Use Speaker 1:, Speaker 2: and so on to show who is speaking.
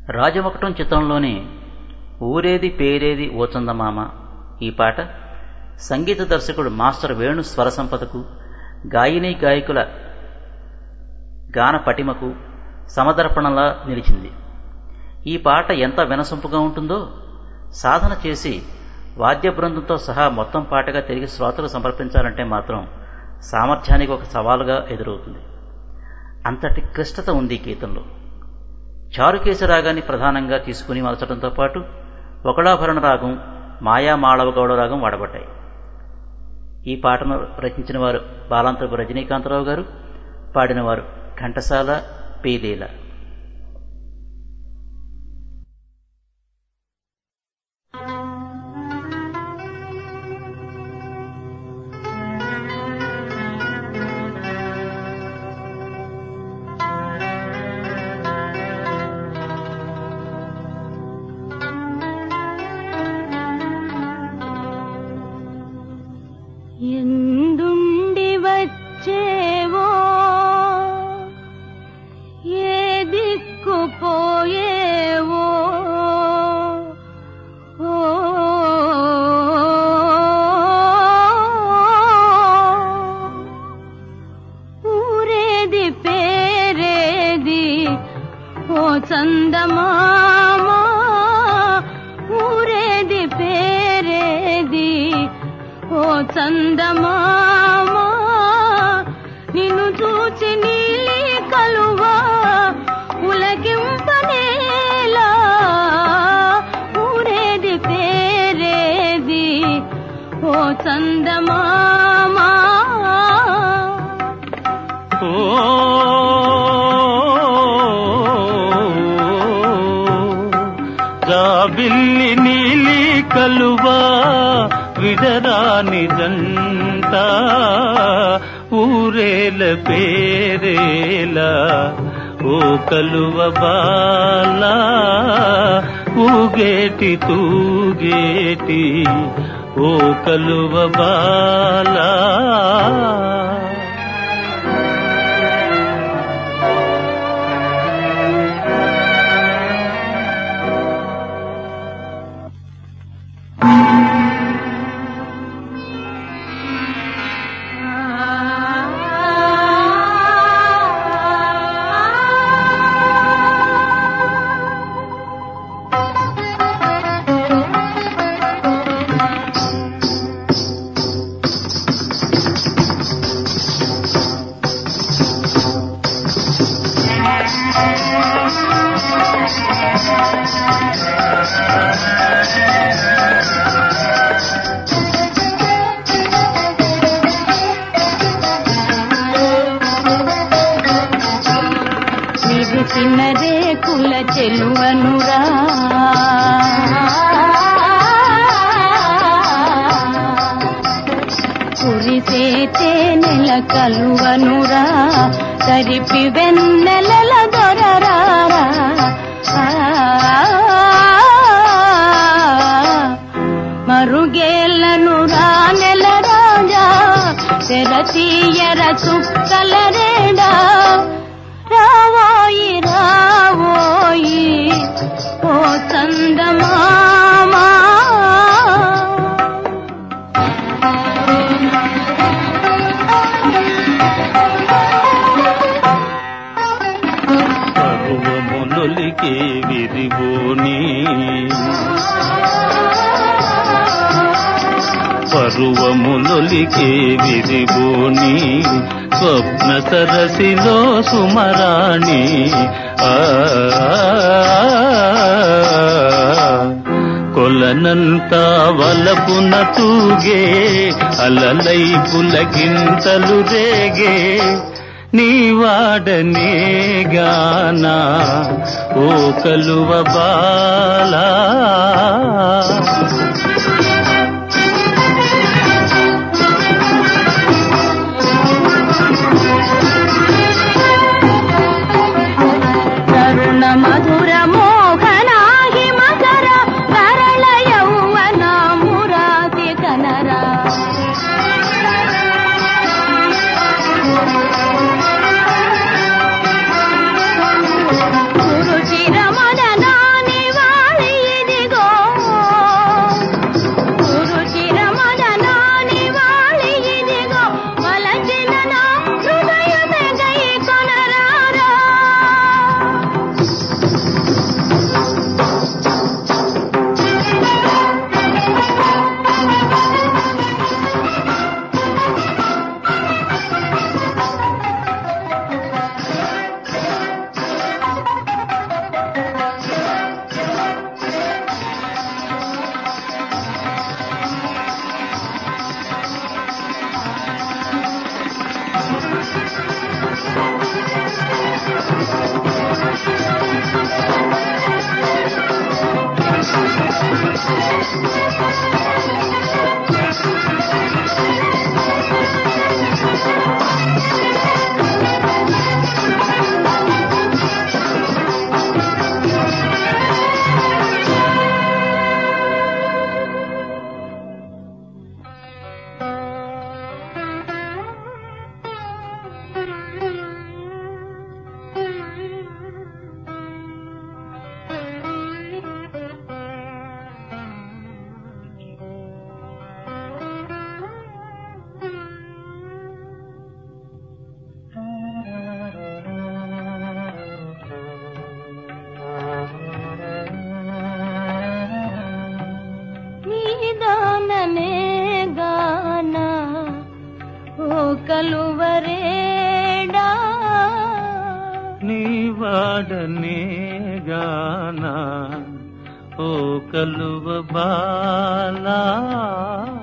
Speaker 1: రాజమొకటం చిత్రంలోని ఊరేది పేరేది ఓ చందమామ ఈ పాట సంగీత దర్శకుడు మాస్టర్ వేణు స్వర సంపదకు గాయని గాయకుల గాన పటిమకు సమదర్పణలా నిలిచింది ఈ పాట ఎంత వినసొంపుగా ఉంటుందో సాధన చేసి వాద్య బృందంతో సహా మొత్తం పాటగా తిరిగి శ్రోతలు సమర్పించాలంటే మాత్రం సామర్థ్యానికి ఒక సవాలుగా ఎదురవుతుంది అంతటి క్లిష్టత ఉంది ఈ గీతంలో చారుకేశ రాగాన్ని ప్రధానంగా తీసుకుని మలచడంతో పాటు ఒకళాభరణ రాగం మాయా మాళవగౌడ రాగం వాడబడ్డాయి ఈ పాటను రచించిన వారు బాలాంతరపు రజనీకాంతరావు గారు పాడినవారు ఘంటసాల పేదేల
Speaker 2: ఎందుండి వచ్చేవో ఏ దిక్కు పోయేవో ఓ ఊరేది పేరేది ఓ చందమామా ఊరేది పేరేది ఓ చందమామా నిన్ను చూచి నీలి కలువా ఉలకింపనేలా ఊరేది పేరేది ఓ చందమామా
Speaker 3: ఓ జాబిల్లి నీలి కలువా విడరాని జంట ఊరేల పేరేలా ఓ కలువ బాల ఊగేటి తూగేటి ఓ కలువ బాలా
Speaker 2: విరిసిన రేకుల చెలువనురా కురిసే తేనెల కలువనురా తరిపి వెన్నెలల దొరరారా మరుగేళ్లను రానెల రాజా తెరతీయర చుక్కల రేడా రావోయి రావోయి ఓ చందమామా
Speaker 3: పరువములొలికే విరిబోని పరువములొలికే విరిబోని స్వప్న సరసిలో సుమరాణి ఆ కొలనంతా వలపున తూగే అలలై పులకింతలు రేగే నీవాడనే గానా ఓ కలువ బాలా
Speaker 2: తరుణ మధుర మోహనాహి మకర కరళ యౌవన మురాతి కనరా గురు చిరమన నా కలువరేడా
Speaker 3: నీ వాడనే గానా ఓ కలువ బాలా